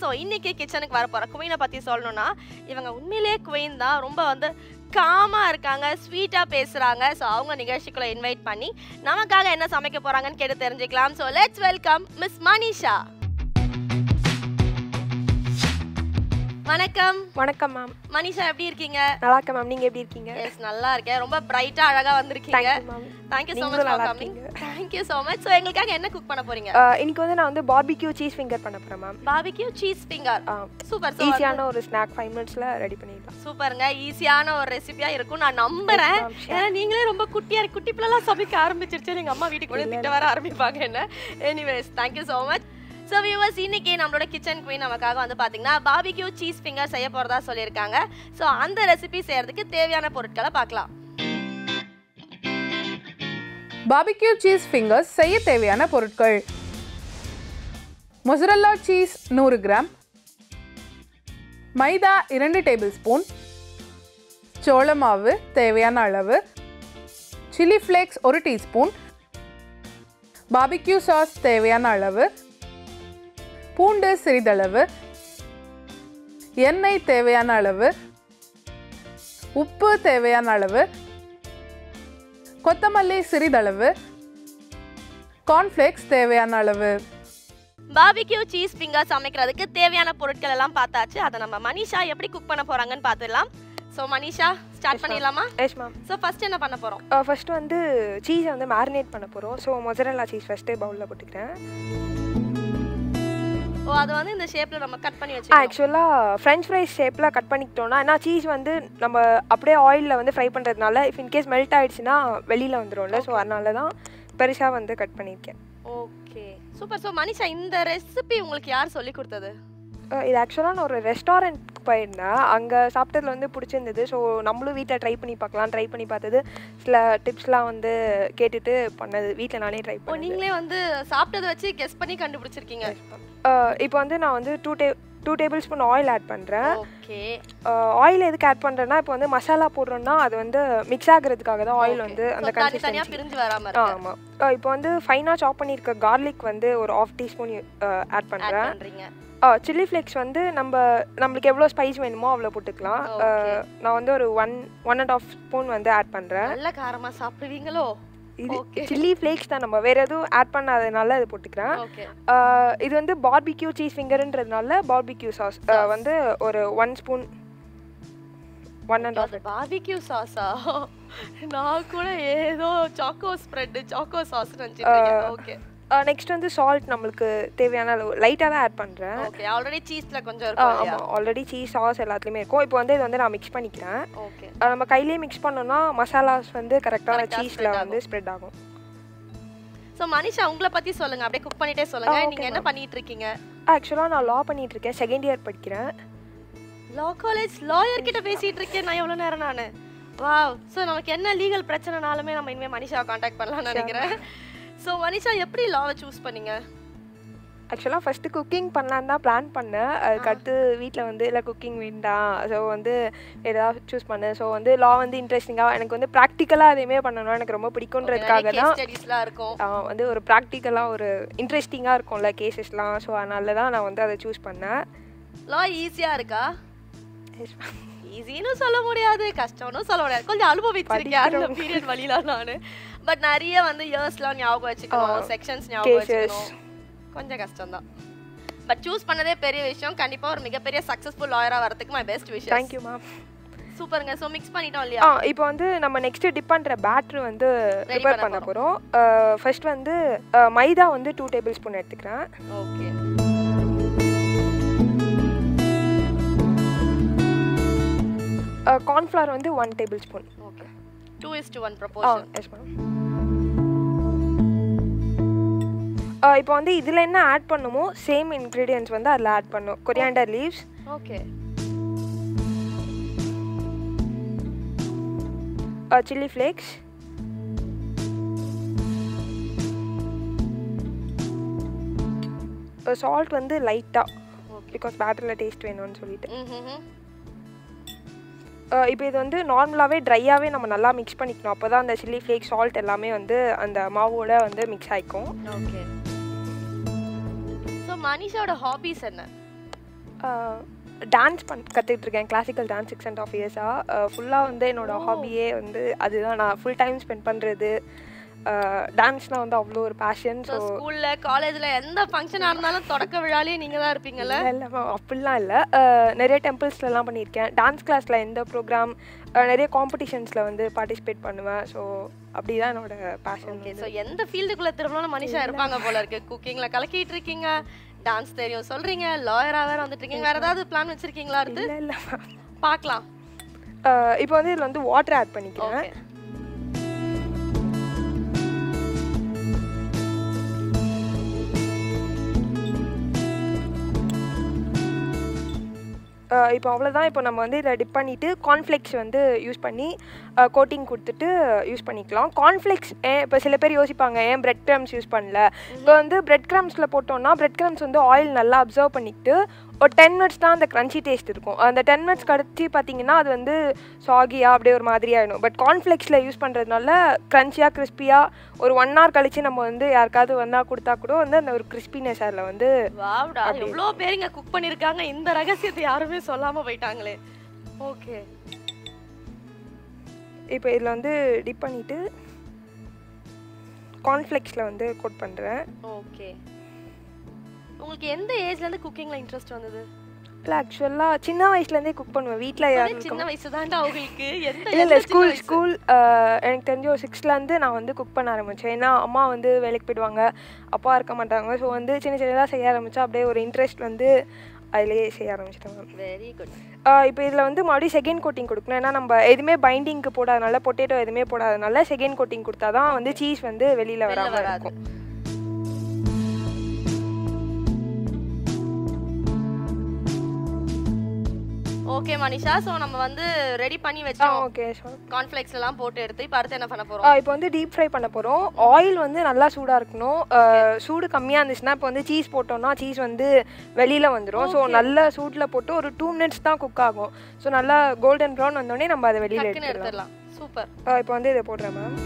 So இன்னைக்கு கிச்சனுக்கு வர போகிற குவீனை பற்றி சொல்லணும்னா இவங்க உண்மையிலேயே குவீன் தான் ரொம்ப வந்து காமாக இருக்காங்க ஸ்வீட்டாக பேசுகிறாங்க ஸோ அவங்க நிகழ்ச்சிக்குள்ளே இன்வைட் பண்ணி நமக்காக என்ன சமைக்க போகிறாங்கன்னு கேட்டு தெரிஞ்சுக்கலாம் so let's welcome miss Manisha வணக்கம் வணக்கம் மேம் மனிஷா எப்படி இருக்கீங்க நல்லா இருக்கேன் மேம் நீங்கள் எப்படி இருக்கீங்க எஸ் நல்லா இருக்கேன் ரொம்ப பிரைட்டா அழகா வந்திருக்கீங்க thank you ma'am thank you so much நீங்களும் ஃபார் நல்லா கமிங் இருக்கீங்க. தேங்க்யூ ஸோ மச் ஸோ எங்களுக்காக என்ன குக் பண்ண போறீங்க இன்னைக்கு வந்து நான் வந்து பார்பிக்யூ சீஸ் ஃபிங்கர் பண்ண போகிறேன் ma'am barbecue cheese finger super ஈஸியான ஒரு ஸ்நாக் ஃபைவ் மினிட்ஸில் ரெடி பண்ணிடலாம் சூப்பருங்க ஈஸியான ஒரு ரெசிபியா இருக்கும் நான் நம்புறேன் Yes, ma'am, sure. ஏன்னா நீங்களே ரொம்ப குட்டியா இருக்கு குட்டி பிள்ளைலாம் சமைக்க ஆரம்பிச்சிருச்சு எங்க அம்மா வீட்டுக்கு வந்து திட்ட வர ஆரம்பிப்பாங்க என்ன anyways thank you so much so viewers இன்னைக்கு நம்மளோட கிச்சன் குயின் நமக்காக வந்து பார்த்தீங்கன்னா பாபிக்யூ சீஸ் ஃபிங்கர் செய்ய போகிறதா சொல்லியிருக்காங்க ஸோ அந்த ரெசிபி செய்யறதுக்கு தேவையான பொருட்களை பார்க்கலாம் பாபிக்யூ சீஸ் ஃபிங்கர்ஸ் செய்ய தேவையான பொருட்கள் மொசரல்லா சீஸ் நூறு கிராம் மைதா இரண்டு டேபிள் ஸ்பூன் சோள மாவு தேவையான அளவு சில்லி ஃப்ளேக்ஸ் ஒரு டீஸ்பூன் பாபிக்யூ சாஸ் தேவையான அளவு பூண்டு சிறிதளவு எண்ணெய் தேவையான அளவு உப்பு தேவையான அளவு கொத்தமல்லி சிறிதளவு கார்ன்ஃப்ளேக்ஸ் தேவையான அளவு பாபிக்யூ சீஸ் ஃபிங்கர் சமைக்கிறதுக்கு தேவையான பொருட்கள் எல்லாம் பார்த்தாச்சு அதை நம்ம மனிஷா எப்படி குக் பண்ண போறாங்கன்னு பார்த்துடலாம் ஸோ மனிஷா ஸ்டார்ட் பண்ணிடலாமா எஸ் மேம் ஸோ ஃபர்ஸ்ட் என்ன பண்ண போறோம் ஃபர்ஸ்ட் வந்து சீஸை வந்து மேரினேட் பண்ண போகிறோம் ஸோ மொசரல்லா சீஸ் ஃபஸ்ட்டு பவுலில் போட்டுக்கிறேன் ஓ அதை வந்து இந்த ஷேப்ல நம்ம கட் பண்ணி வச்சுக்கலாம் ஆக்சுவலாக ஃப்ரெஞ்ச் ஃப்ரைஸ் ஷேப்பில் கட் பண்ணிக்கிட்டோம்னா ஏன்னா சீஸ் வந்து நம்ம அப்படியே ஆயிலில் வந்து ஃப்ரை பண்ணுறதுனால இஃப் இன்கேஸ் மெல்ட் ஆயிடுச்சுன்னா வெளியில் வந்துடும்ல ஸோ அதனால தான் பெருசாக வந்து கட் பண்ணியிருக்கேன் ஓகே சூப்பர் ஸோ மனிஷா இந்த ரெசிபி உங்களுக்கு யார் சொல்லி கொடுத்தது அஹ் இது ஆக்சுவலாக நான் ஒரு ரெஸ்டாரண்ட்க்கு போயிருந்தேன் அங்கே சாப்பிட்டதுல வந்து பிடிச்சிருந்தது ஸோ நம்மளும் வீட்டில் ட்ரை பண்ணி பார்க்கலாம் ட்ரை பண்ணி பார்த்தது சில டிப்ஸ்லாம் வந்து கேட்டுட்டு பண்ணது வீட்டில் நானே ட்ரை ஓ பண்ணேன் நீங்களே வந்து சாப்பிட்டதை வச்சு கெஸ் பண்ணி கண்டுபிடிச்சிருக்கீங்க இப்போ வந்து நான் வந்து two day two tablespoon oil add பண்ணுறேன் ஓகே ஆயில் எதுக்கு ஆட் பண்ணுறேன்னா இப்போ வந்து மசாலா போடுறோம்னா அது வந்து மிக்ஸ் ஆகுறதுக்காக தான் ஆயில் வந்து அந்த தனி தனியா கன்சிஸ்டன்சி பிரிஞ்சு வராம இருக்கு ஆமாம் இப்போ வந்து ஃபைனாக சாப் பண்ணியிருக்க கார்லிக் வந்து ஒரு ஆஃப் டீஸ்பூன் ஆட் ஆட் பண்ணுறேன் பண்றீங்க சில்லி ஃப்ளேக்ஸ் வந்து நம்ம நம்மளுக்கு எவ்வளோ ஸ்பைஸ் வேணுமோ அவ்வளோ போட்டுக்கலாம் Okay. அஹ், நான் வந்து ஒரு one one and half spoon வந்து ஆட் பண்ணுறேன் நல்ல காரமா சாப்பிடுவீங்களோ இது Okay. சில்லி ஃப்ளேக்ஸ் தான் நம்ம வேறு எதுவும் ஆட் பண்ணாதனால அது போட்டுக்கிறேன் ஓகே அஹ், இது வந்து பார்பிக்யூ சீஸ் ஃபிங்கர்ன்றதுனால பார்பிக்யூ சாஸ் வந்து ஒரு one spoon one and half அது பாபிக்யூ சாஸா நான் கூட ஏதோ சாக்கோ ஸ்ப்ரெட் சாக்கோ சாஸ் நினைச்சிட்டு ஓகே நெக்ஸ்ட் வந்து சால்ட் நம்மளுக்கு தேவையான அளவு லைட்டாக தான் ஆட் பண்ணுறேன் ஓகே ஆல்ரெடி சீஸ்ல கொஞ்சம் இருக்கும் இல்லையா ஆமாம் ஆல்ரெடி சீஸ் சாஸ் எல்லாத்துலேயுமே இருக்கும் இப்போ வந்து இது வந்து நான் மிக்ஸ் பண்ணிக்கிறேன் ஓகே அஹ், நம்ம கையிலேயே மிக்ஸ் பண்ணோம்னா மசாலாஸ் வந்து கரெக்டான Correct ஆ சீஸில் spread வந்து ஸ்ப்ரெட் ஆகும் ஸோ மனிஷா உங்களை பத்தி சொல்லுங்க அப்படியே குக் பண்ணிட்டே சொல்லுங்க ஆ, okay, நீங்க என்ன பண்ணிட்டு இருக்கீங்க ஆக்சுவலாக நான் லா பண்ணிட்டு இருக்கேன் செகண்ட் இயர் படிக்கிறேன் லா காலேஜ் லாயர் கிட்ட பேசிட்டு இருக்கேன் நான் எவ்வளவு நேரம் நானு வாவ் ஸோ நமக்கு என்ன லீகல் பிரச்சனைனாலுமே நம்ம இனிமே மனிஷா காண்டாக்ட் பண்ணலாம்னு நினைக்கிறேன் ஸோ மனிஷா எப்படி லாவை சூஸ் பண்ணீங்க ஆக்சுவலாக ஃபஸ்ட்டு குக்கிங் பண்ணலான்னு தான் பிளான் பண்ணேன் அதுக்கடுத்து வீட்டில் வந்து இல்லை குக்கிங் வேண்டாம் ஸோ வந்து ஏதாவது சூஸ் பண்ணேன் ஸோ வந்து லா வந்து இன்ட்ரெஸ்டிங்காக எனக்கு வந்து ப்ராக்டிக்கலாக எதையுமே பண்ணணும் எனக்கு ரொம்ப பிடிக்குன்றதுக்காக தான் ஸ்டடீஸ்லாம் இருக்கும் ஆஹ் வந்து ஒரு ப்ராக்டிக்கலாக ஒரு இன்ட்ரெஸ்டிங்காக இருக்கும்ல கேசஸ்லாம் ஸோ அதனால தான் நான் வந்து அதை சூஸ் பண்ணேன் லா ஈஸியா இருக்கா ஈஸின்னு சொல்ல முடியாது கஷ்டம்னு சொல்ல முடியாது கொஞ்சம் அனுபவிச்சிருக்கேன் அந்த படிக்கிறோம். பீரியட் வழியில நான் பட் நிறைய வந்து இயர்ஸ்லாம் ஞாபகம் வச்சுக்கணும் செக்ஷன்ஸ் ஞாபகம் cases. வச்சுக்கணும் கொஞ்சம் கஷ்டம் தான் பட் சூஸ் பண்ணதே பெரிய விஷயம் கண்டிப்பா ஒரு மிகப்பெரிய சக்சஸ்ஃபுல் லாயரா வரதுக்கு மை பெஸ்ட் விஷயம் தேங்க்யூ மேம் சூப்பருங்க ஸோ மிக்ஸ் பண்ணிட்டோம் இல்லையா ஆ இப்போ வந்து நம்ம நெக்ஸ்ட் டிப் பண்ணுற பேட்ரு வந்து ப்ரிப்பேர் பண்ண பண்ண போகிறோம் ஃபர்ஸ்ட் வந்து அஹ், மைதா வந்து டூ டேபிள் ஸ்பூன் எடுத்துக்கிறேன் ஓகே கார்ன்ஃப்ளவர் வந்து one tablespoon okay two is to one ah proportion yes ma'am இப்போ வந்து இதில் என்ன ஆட் பண்ணுமோ சேம் இன்க்ரீடியன்ஸ் வந்து அதில் ஆட் பண்ணும் coriander leaves okay chilli flakes salt வந்து லைட்டாக பிகாஸ் பேட்டரில் டேஸ்ட் வேணும்னு சொல்லிட்டு ம் இப்போ இது வந்து நார்மலாகவே ட்ரையாகவே நம்ம நல்லா மிக்ஸ் பண்ணிக்கணும் அப்போ தான் அந்த சில்லி ஃப்ளேக் சால்ட் எல்லாமே வந்து அந்த மாவோட வந்து மிக்ஸ் ஆகிக்கும் ஓகே ஸோ மனிஷாவோட ஹாபிஸ் என்ன டான்ஸ் பண் கற்றுக்கிட்டு இருக்கேன் classical dance six and half இயர்ஸாக ஃபுல்லாக வந்து என்னோட ஹாபியே வந்து அதுதான் நான் ஃபுல் டைம் ஸ்பெண்ட் பண்ணுறது டான்ஸ்னால் வந்து அவ்வளோ ஒரு பேஷன் ஸோ ஸோ ஸ்கூல்ல காலேஜ்ல எந்த ஃபங்க்ஷனா இருந்தாலும் தொடக்க விழாலே நீங்க தான் இருப்பீங்கல்ல இல்லை அப்படிலாம் இல்லை நிறைய டெம்பிள்ஸ்லலாம் பண்ணியிருக்கேன் டான்ஸ் கிளாஸில் எந்த ப்ரோக்ராம் நிறைய காம்படிஷன்ஸில் வந்து பார்ட்டிசிபேட் பண்ணுவேன் ஸோ அப்படி தான் என்னோட பேஷன் ஓகே ஸோ எந்த ஃபீல்டுக்குள்ள திரும்பணும் மனுஷன் இருப்பாங்க போல இருக்கு குக்கிங்ல கலக்கிட்டு இருக்கீங்க டான்ஸ் தெரியும் சொல்றீங்க லாயரா வேற வந்துட்டு இருக்கீங்க வேற ஏதாவது பிளான் வச்சிருக்கீங்களா அடுத்து இல்லை இல்லை பார்க்கலாம் இப்போ வந்து இதில் வந்து வாட்டர் ஆட் பண்ணிக்கிறேன் ஓகே இப்போ அவ்வளோதான் இப்போ நம்ம வந்து இதில் டிப் பண்ணிவிட்டு கார்ன்ஃப்ளெக்ஸ் வந்து யூஸ் பண்ணி கோட்டிங் கொடுத்துட்டு யூஸ் பண்ணிக்கலாம் கார்ன்ஃப்ளெக்ஸ் ஏன் இப்போ சில பேர் யோசிப்பாங்க ஏன் பிரெட் கிரம்ஸ் யூஸ் பண்ணல இப்போ வந்து பிரெட் கிரம்ஸில் போட்டோம்னா பிரெட் கிரம்ஸ் வந்து ஆயில் நல்லா அப்சர்வ் பண்ணிக்கிட்டு ஒரு டென் மினிட்ஸ் தான் அந்த க்ரன்ச்சி டேஸ்ட் இருக்கும் அந்த டென் மினிட்ஸ் கழிச்சு பார்த்தீங்கன்னா அது வந்து சாகியாக அப்படியே ஒரு மாதிரி ஆகிடும் பட் கார்ன்ஃப்ளெக்ஸில் யூஸ் பண்ணுறதுனால க்ரன்ச்சியாக கிறிஸ்பியாக ஒரு ஒன் ஹவர் கழிச்சு நம்ம வந்து யாருக்காவது வந்தால் கொடுத்தா கூட வந்து அந்த ஒரு கிறிஸ்பினஸ் அதில் வந்து வாவ்டா எவ்வளோ பேர் இங்க குக் பண்ணிருக்காங்க இந்த ரகசியத்தை யாருமே சொல்லாம போயிட்டாங்களே ஓகே இப்போ இதில் வந்து டிப் பண்ணிவிட்டு கார்ன்ஃப்ளெக்ஸில் வந்து கோட் பண்ணுறேன் ஓகே உங்களுக்கு எந்த ஏஜ்ல இருந்து குக்கிங்ல இன்ட்ரெஸ்ட் வந்தது இல்லை ஆக்சுவலாக சின்ன வயசுலேருந்தே குக் பண்ணுவேன் வீட்டில் யாரும் சின்ன வயசு தான்டா உங்களுக்கு எந்த இல்லை இல்லை எந்த சின்ன ஸ்கூல் வயசு? ஸ்கூல் எனக்கு தெரிஞ்ச ஒரு சிக்ஸ்த்லேருந்து நான் வந்து குக் பண்ண ஆரம்பித்தேன் ஏன்னா அம்மா வந்து வேலைக்கு போயிடுவாங்க அப்பா இருக்க மாட்டாங்க ஸோ வந்து சின்ன சின்னதாக செய்ய ஆரம்பித்தா அப்படியே ஒரு இன்ட்ரெஸ்ட் வந்து அதிலேயே செய்ய ஆரம்பிச்சிட்டேன் மேம் வெரி குட் இப்போ இதில் வந்து மறுபடியும் செகண்ட் கோட்டிங் கொடுக்கணும் ஏன்னா நம்ம எதுவுமே பைண்டிங்க்கு போடாதனால பொட்டேட்டோ எதுவுமே போடாதனால செகண்ட் கோட்டிங் கொடுத்தா தான் வந்து சீஸ் வந்து வெளியில் வெளில வராமல் வராது இருக்கும் ஓகே மனிஷா சோ நம்ம வந்து ரெடி பண்ணி வச்சோம் ஓகே ஷோர் கார்ன்ஃப்ளெக்ஸ் எல்லாம் போட்டு எடுத்து இப்போ அடுத்து என்ன பண்ண போறோம் இப்போ வந்து டீப் ஃப்ரை பண்ண போகிறோம் ஆயில் வந்து நல்லா சூடாக இருக்கணும் ஆ, சூடு கம்மியாக இருந்துச்சுன்னா இப்போ வந்து சீஸ் போட்டோம்னா சீஸ் வந்து வெளியில் வந்துடும் ஸோ நல்ல சூட்டில் போட்டு ஒரு டூ மினிட்ஸ் தான் குக் ஆகும் ஸோ நல்லா கோல்டன் ப்ரௌன் வந்தோடனே நம்ம அதை வெளியில் டக்குன்னு எடுத்துடலாம் எடுத்துடலாம் சூப்பர் இப்போ வந்து இதை போடுறேன் மேம்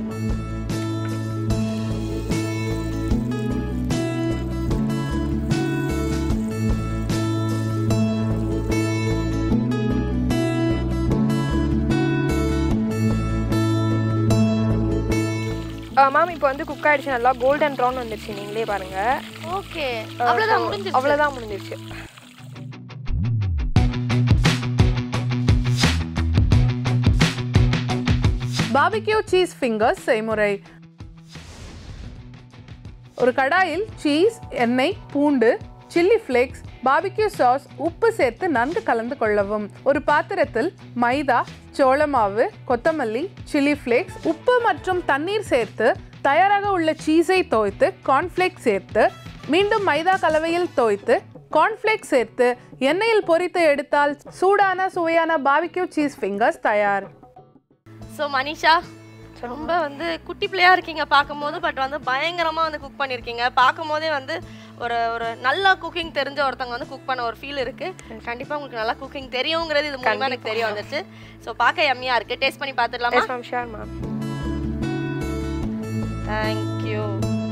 மேம் இப்போ வந்து குக் ஆயிடுச்சு நல்லா கோல்டன் ப்ரௌன் வந்துருச்சு நீங்களே பாருங்க ஓகே அவ்வளவுதான் முடிஞ்சிருச்சு அவ்வளோதான் முடிஞ்சிருச்சு பாபிக்யூ சீஸ் ஃபிங்கர்ஸ் செய்முறை ஒரு கடாயில் சீஸ் எண்ணெய் பூண்டு சில்லி ஃப்ளேக்ஸ் பாபிக்யூ சாஸ் உப்பு சேர்த்து நன்கு கலந்து கொள்ளவும் ஒரு பாத்திரத்தில் மைதா சோள மாவு கொத்தமல்லி சில்லி ஃப்ளேக்ஸ் உப்பு மற்றும் தண்ணீர் சேர்த்து தயாராக உள்ள சீஸை தோய்த்து கார்ன்ஃப்ளேக்ஸ் சேர்த்து மீண்டும் மைதா கலவையில் தோய்த்து கார்ன்ஃப்ளேக்ஸ் சேர்த்து எண்ணெயில் பொரித்து எடுத்தால் சூடான சுவையான பாபிக்யூ சீஸ் ஃபிங்கர்ஸ் தயார் ஸோ மனிஷா ரொம்ப வந்து குட்டி பிள்ளையா இருக்கீங்க பார்க்கும்போது பட் வந்து பயங்கரமா வந்து குக் பண்ணியிருக்கீங்க பார்க்கும்போதே வந்து ஒரு ஒரு நல்ல குக்கிங் தெரிஞ்ச ஒருத்தவங்க வந்து குக் பண்ண ஒரு ஃபீல் இருக்கு கண்டிப்பா உங்களுக்கு நல்லா குக்கிங் தெரியுங்கிறது இது மூலமா எனக்கு தெரிய வந்துச்சு ஸோ பார்க்க எம்மியா இருக்கு டேஸ்ட் பண்ணி பார்த்துடலாமா yes ma'am sure ma'am thank you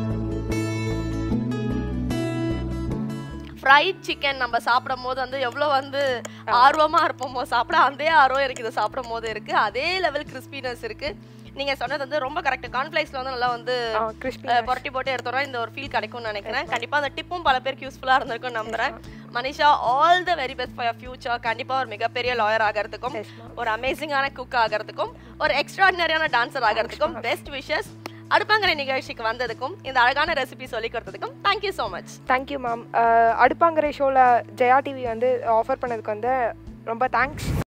fried chicken நம்ம சாப்பிடும் போது வந்து எவ்வளோ வந்து ஆர்வமா இருப்போமோ சாப்பிட அதே ஆர்வம் எனக்கு இதை சாப்பிடும் போது இருக்கு அதே லெவல் கிறிஸ்பினஸ் இருக்கு நீங்க சொன்னது வந்து ரொம்ப கரெக்ட் கார்ன்ஃபிளேக்ஸ்ல வந்து நல்லா வந்து கிறிஸ்பி அஹ், புரட்டி போட்டு எடுத்தோம்னா இந்த ஒரு ஃபீல் கிடைக்கும்னு நினைக்கிறேன் கண்டிப்பா அந்த டிப்பும் பல பேருக்கு யூஸ்ஃபுல்லா இருந்திருக்கும் நம்புறேன் Manisha all the very best for future கண்டிப்பா ஒரு மிகப்பெரிய லாயர் ஆகிறதுக்கும் Yes, ma'am. ஒரு அமேசிங்கான குக் ஆகிறதுக்கும் ஒரு எக்ஸ்ட்ராடினரியான டான்சர் ஆகிறதுக்கும் பெஸ்ட் விஷஸ் அடுப்பாங்கிற நிகழ்ச்சிக்கு வந்ததுக்கும் இந்த அழகான ரெசிபி சொல்லி கொடுத்ததுக்கும் thank you so much thank you ma'am அடுப்பாங்கிற ஷோவில் ஜெயா டிவி வந்து ஆஃபர் பண்ணதுக்கு வந்து ரொம்ப தேங்க்ஸ்